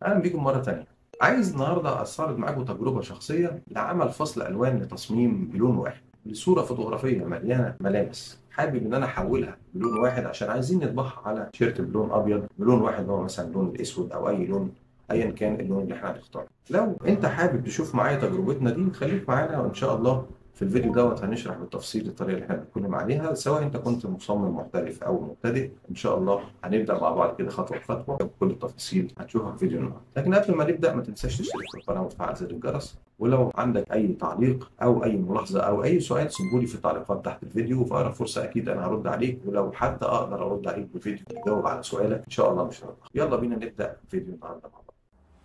اهلا بيكم مره تانية عايز النهارده استعرض معاكم تجربه شخصيه لعمل فصل الوان لتصميم بلون واحد لصوره فوتوغرافيه مليانه ملابس حابب ان انا احولها بلون واحد عشان عايزين نطبعها على تيشيرت بلون ابيض بلون واحد هو مثلا اللون الاسود او اي لون ايا كان اللون اللي احنا هنختاره لو انت حابب تشوف معايا تجربتنا دي خليك معانا وان شاء الله في الفيديو دوت هنشرح بالتفصيل الطريقه اللي احنا بنتكلم عليها سواء انت كنت مصمم محترف او مبتدئ ان شاء الله هنبدا مع بعض كده خطوه بخطوه بكل التفاصيل هتشوفها في فيديو النهارده لكن قبل ما نبدا ما تنساش تشترك في القناه وتفعل زر الجرس ولو عندك اي تعليق او اي ملاحظه او اي سؤال سيبوا لي في التعليقات تحت الفيديو وفي اقرب فرصه اكيد انا هرد عليك ولو حتى اقدر ارد عليك بفيديو يجاوب على سؤالك ان شاء الله مش هرد يلا بينا نبدا فيديو النهارده مع بعض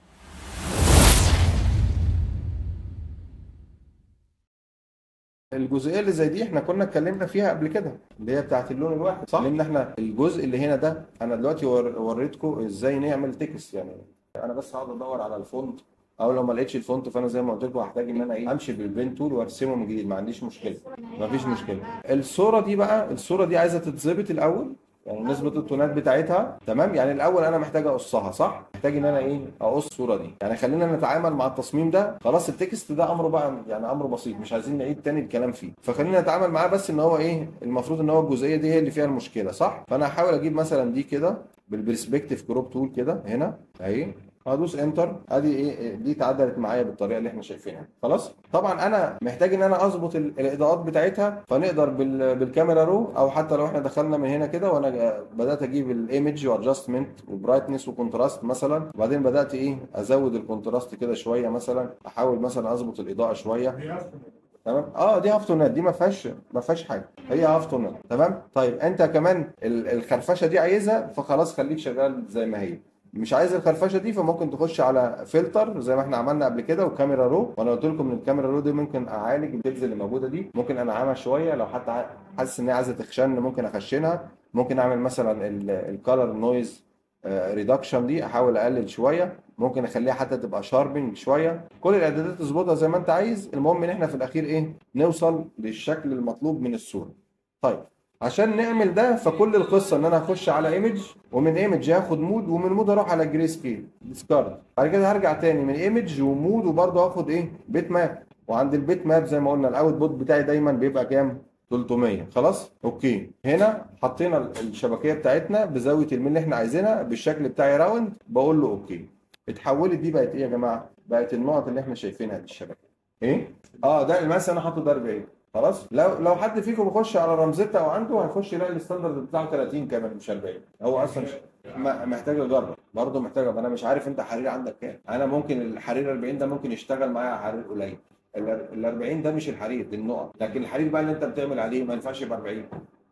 الجزئيه اللي زي دي احنا كنا اتكلمنا فيها قبل كده اللي هي بتاعت اللون الواحد صح لان احنا الجزء اللي هنا ده انا دلوقتي ور- وريتكم ازاي نعمل تكست يعني انا بس هقعد ادور على الفونت او لو ما لقيتش الفونت فانا زي ما قلت لكم هحتاج ان انا ايه امشي بالبين تول وارسمه من جديد ما عنديش مشكله ما فيش مشكله الصوره دي بقى الصوره دي عايزه تتظبط الاول يعني نسبة التونات بتاعتها تمام يعني الأول أنا محتاج أقصها صح؟ محتاج إن أنا إيه؟ أقص الصورة دي، يعني خلينا نتعامل مع التصميم ده، خلاص التكست ده أمره بقى يعني أمر بسيط مش عايزين نعيد تاني الكلام فيه، فخلينا نتعامل معاه بس إن هو إيه؟ المفروض إن هو الجزئية دي هي اللي فيها المشكلة صح؟ فأنا هحاول أجيب مثلا دي كده بالبرسبكتيف كروب تول كده هنا أهي هدوس انتر ادي ايه دي اتعدلت معايا بالطريقه اللي احنا شايفينها خلاص طبعا انا محتاج ان انا اظبط ال- الاضاءات بتاعتها فنقدر بال- بالكاميرا رو او حتى لو احنا دخلنا من هنا كده وانا جا- بدات اجيب الايمج وادجستمنت وبرايتنس وكونتراست مثلا وبعدين بدات ايه ازود الكونتراست كده شويه مثلا احاول مثلا اظبط الاضاءه شويه تمام اه دي هاف تونات دي ما فيهاش ما فيهاش حاجه هي هاف تونات تمام طيب انت كمان ال- الخرفشه دي عايزها فخلاص خليك شغال زي ما هي مش عايز الخرفشه دي فممكن تخش على فلتر زي ما احنا عملنا قبل كده وكاميرا رو وانا قلت لكم ان الكاميرا رو دي ممكن اعالج البيتز اللي موجوده دي ممكن انعمها شويه لو حتى ع- حاسس ان هي عايزه تخشن ممكن اخشنها ممكن اعمل مثلا الكالر نويز ريدكشن دي احاول اقلل شويه ممكن اخليها حتى تبقى شاربنج شويه كل الاعدادات تظبطها زي ما انت عايز المهم ان احنا في الاخير ايه نوصل للشكل المطلوب من الصوره طيب عشان نعمل ده فكل القصه ان انا هخش على ايمج ومن ايمج هاخد مود ومن مود اروح على جري سكيل ديسكارد بعد كده هرجع تاني من ايمج ومود وبرضه هاخد ايه بيت ماب وعند البيت ماب زي ما قلنا الاوت بوت بتاعي دايما بيبقى كام 300 خلاص اوكي هنا حطينا الشبكيه بتاعتنا بزاويه الميل اللي احنا عايزينها بالشكل بتاعي راوند بقول له اوكي اتحولت دي بقت ايه يا جماعه بقت النقط اللي احنا شايفينها دي الشبكه ايه اه ده الماس انا حاطه ده 40 خلاص لو لو حد فيكم بيخش على رمزته او عنده هيخش يلاقي الستاندرد بتاعه 30 كمان مش 40 هو اصلا مش ما- محتاج اجرب برضه محتاج أجرب. انا مش عارف انت حرير عندك كام انا ممكن الحرير 40 ده ممكن يشتغل معايا حرير قليل ال 40 ده مش الحرير دي النقط لكن الحرير بقى اللي انت بتعمل عليه ما ينفعش يبقى 40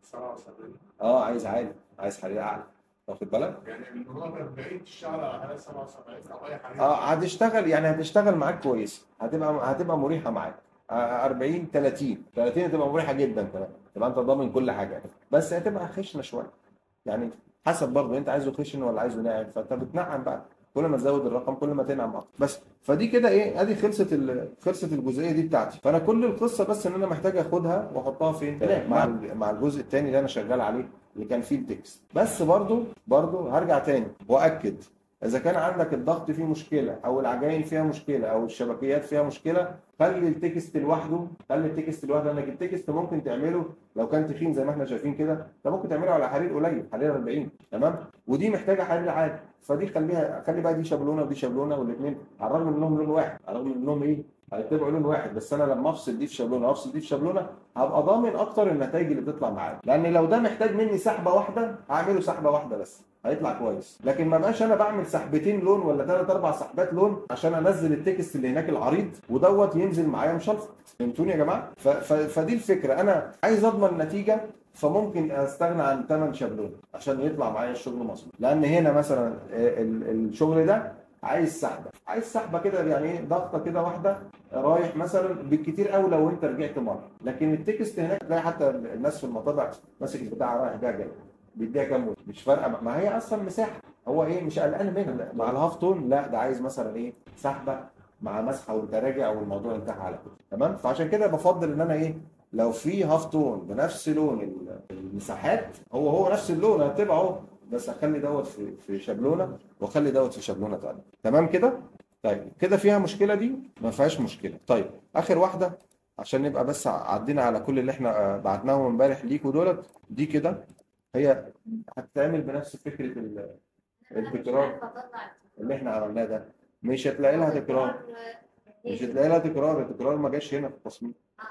اه عايز عالي عايز حرير اعلى واخد بالك يعني من نقط 40 تشتغل على حاجه 77 او اي حاجه اه هتشتغل يعني هتشتغل معاك كويس هتبقى هتبقى مريحه معاك آه، 40 30 30 هتبقى مريحه جدا كمان تبقى انت ضامن كل حاجه بس هتبقى خشنه شويه يعني حسب برضه انت عايزه خشن ولا عايزه ناعم فانت بتنعم بقى كل ما تزود الرقم كل ما تنعم اكتر بس فدي كده ايه ادي خلصت ال- خلصت الجزئيه دي بتاعتي فانا كل القصه بس ان انا محتاج اخدها واحطها فين مع ال- مع الجزء الثاني اللي انا شغال عليه اللي كان فيه التكست بس برضه برضه هرجع تاني واكد اذا كان عندك الضغط فيه مشكله او العجائن فيها مشكله او الشبكيات فيها مشكله خلي التكست لوحده خلي التكست لوحده لانك التكست ممكن تعمله لو كان تخين زي ما احنا شايفين كده انت ممكن تعمله على حرير قليل حرير 40 تمام ودي محتاجه حرير عادي فدي خليها خلي بقى دي شابلونه ودي شابلونه والاثنين على الرغم انهم لون واحد على الرغم انهم ايه هيتبعوا لون واحد بس انا لما افصل دي في شابلونه وافصل دي في شابلونه هبقى ضامن اكتر النتائج اللي بتطلع معايا لان لو ده محتاج مني سحبه واحده هعمله سحبه واحده بس هيطلع كويس لكن ما بقاش انا بعمل سحبتين لون ولا ثلاث اربع سحبات لون عشان انزل التكست اللي هناك العريض ودوت ينزل معايا مشلفط فهمتوني يا جماعه ف... ف... فدي الفكره انا عايز اضمن نتيجه فممكن استغنى عن ثمن شابلون عشان يطلع معايا الشغل مظبوط لان هنا مثلا ال- الشغل ده عايز سحبه عايز سحبه كده يعني ايه ضغطه كده واحده رايح مثلا بالكتير قوي لو انت رجعت مره لكن التكست هناك تلاقي حتى الناس في المطابع ماسك البتاع رايح جاي جاي بيديها كام وش. مش فارقه ما هي اصلا مساحه هو ايه مش قلقان منها مع الهاف تون لا ده عايز مثلا ايه سحبه مع مسحه وانت راجع والموضوع انتهى على كده تمام فعشان كده بفضل ان انا ايه لو في هاف تون بنفس لون ال- المساحات هو هو نفس اللون هتبعه بس اخلي دوت في في شابلونه واخلي دوت في شابلونه تانية تمام كده طيب كده فيها مشكله دي ما فيهاش مشكله طيب اخر واحده عشان نبقى بس عدينا على كل اللي احنا آه، بعتناهم امبارح ليكوا دولت دي كده هي هتتعمل بنفس فكره ال- التكرار اللي احنا عملناه ده مش هتلاقي لها تكرار مش هتلاقي لها تكرار التكرار ما جاش هنا في التصميم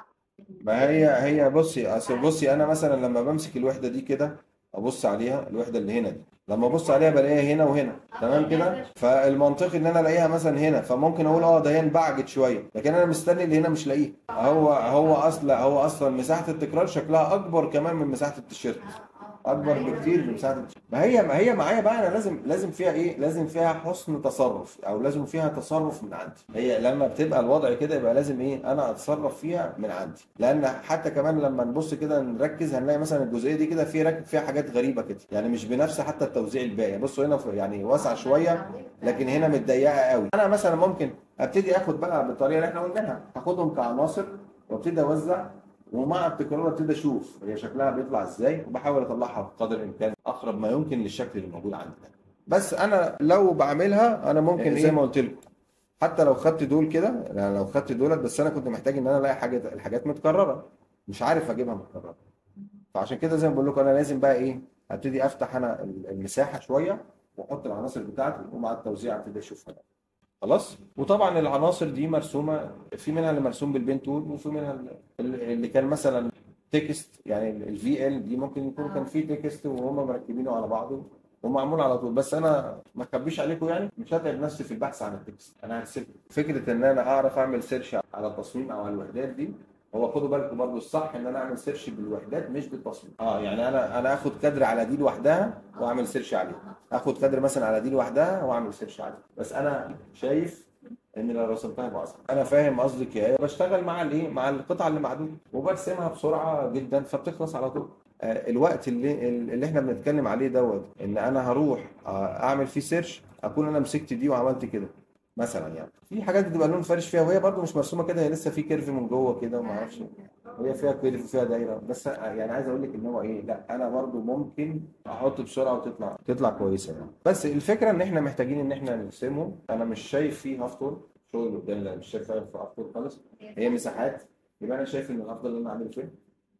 ما هي هي بصي اصل بصي انا مثلا لما بمسك الوحده دي كده ابص عليها الوحده اللي هنا دي لما ابص عليها بلاقيها هنا وهنا تمام كده فالمنطقي ان انا الاقيها مثلا هنا فممكن اقول اه ده هي انبعجت شويه لكن انا مستني اللي هنا مش لاقيها هو هو اصلا هو اصلا مساحه التكرار شكلها اكبر كمان من مساحه التيشيرت اكبر بكتير من مساحه التيشيرت. ما هي ما هي معايا بقى انا لازم لازم فيها ايه لازم فيها حسن تصرف او لازم فيها تصرف من عندي هي لما بتبقى الوضع كده يبقى لازم ايه انا اتصرف فيها من عندي لان حتى كمان لما نبص كده نركز هنلاقي مثلا الجزئيه دي كده في راكب فيها حاجات غريبه كده يعني مش بنفس حتى التوزيع الباقي بصوا هنا في- يعني واسعه شويه لكن هنا متضيقه قوي انا مثلا ممكن ابتدي اخد بقى بالطريقه اللي احنا قلناها هاخدهم كعناصر وابتدي اوزع ومع التكرار ابتدي اشوف هي شكلها بيطلع ازاي وبحاول اطلعها بقدر الامكان اقرب ما يمكن للشكل اللي موجود عندي ده بس انا لو بعملها انا ممكن زي ما قلت لكم حتى لو خدت دول كده يعني لو خدت دولت بس انا كنت محتاج ان انا الاقي حاجه الحاجات متكرره مش عارف اجيبها متكرره فعشان كده زي ما بقول لكم انا لازم بقى ايه ابتدي افتح انا المساحه شويه واحط العناصر بتاعتي ومع التوزيع ابتدي اشوفها بقى. خلاص وطبعا العناصر دي مرسومه في منها اللي مرسوم بالبين تول وفي منها اللي اللي كان مثلا تكست يعني الفي ال دي ممكن يكون كان فيه تكست وهم مركبينه على بعضه ومعمول على طول بس انا ما اخبيش عليكم يعني مش هتعب نفسي في البحث عن التكست انا هسيب فكره ان انا اعرف اعمل سيرش على التصميم او على الوحدات دي هو خدوا بالكم برضو الصح ان انا اعمل سيرش بالوحدات مش بالتصميم اه يعني انا انا اخد كادر على دي لوحدها واعمل سيرش عليها اخد كادر مثلا على دي لوحدها واعمل سيرش عليها بس انا شايف ان لو رسمتها يبقى اسهل انا فاهم قصدك ايه بشتغل مع الايه مع القطعه اللي معدوده وبرسمها بسرعه جدا فبتخلص على طول آه، الوقت اللي اللي احنا بنتكلم عليه دوت ان انا هروح آه، اعمل فيه سيرش اكون انا مسكت دي وعملت كده مثلا يعني في حاجات بتبقى لون فارش فيها وهي برضو مش مرسومه كده هي لسه في كيرف من جوه كده وما اعرفش هي فيها كيرف وفيها دايره بس يعني عايز اقول لك ان هو ايه لا انا برضو ممكن احط بسرعه وتطلع تطلع كويسه يعني بس الفكره ان احنا محتاجين ان احنا نرسمهم انا مش شايف فيه هافتور الشغل اللي قدامي ده مش شايف فيه هافتور خالص هي مساحات يبقى انا شايف ان الافضل ان انا اعمل فين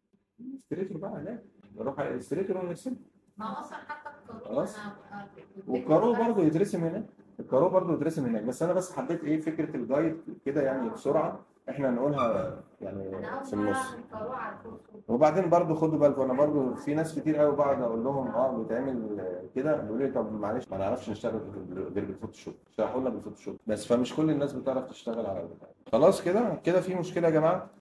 ستريتور بقى لا نروح على الستريتور ونرسم ما اصلا حتى القانون خلاص. أنا- أنا- والكارو برضه يترسم هناك الكارو برضه يترسم هناك بس انا بس حبيت ايه فكره الجايد كده يعني بسرعه احنا نقولها يعني انا اول في مره النص اعمل قانون على الكورس وبعدين برضو خدوا بالكم انا برضو في ناس كتير قوي بقعد اقول لهم اه بيتعمل كده بيقولوا لي طب معلش ما نعرفش نشتغل غير غير بالفوتوشوب شرحوا لنا بالفوتوشوب بس فمش كل الناس بتعرف تشتغل على البتاع خلاص كده كده في مشكله يا جماعه